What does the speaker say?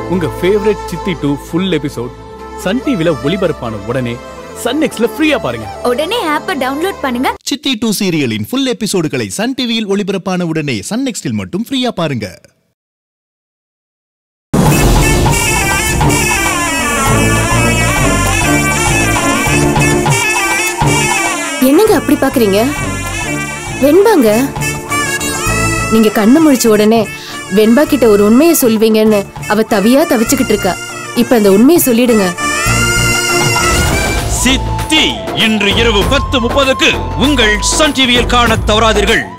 உங்க ஃபேவரட் சித்தி two full episode Sun டிவில ஒளிபரப்பான உடனே சன் நெக்ஸ்ட்ல ஃப்ரீயா பாருங்க உடனே ஆப்பை டவுன்லோட் பண்ணுங்க சித்தி டூ சீரியலின் ஃபுல் எபிசோடுகளை சன் டிவியில் ஒளிபரப்பான உடனே சன் நெக்ஸ்டில் மட்டும் ஃப்ரீயா பாருங்க என்னங்க அப்படி பாக்குறீங்க வெண்பாங்க நீங்க கண்ணு முழிச்ச உடனே வெண்பா கிட்ட ஒரு உண்மையை சொல்வீங்கன்னு அவ தவியா தவிச்சுக்கிட்டு இருக்கா இப்ப அந்த உண்மையை சொல்லிடுங்க சித்தி இன்று இரவு பத்து முப்பதுக்கு உங்கள் சன் டிவியில் காணத் தவறாதீர்கள்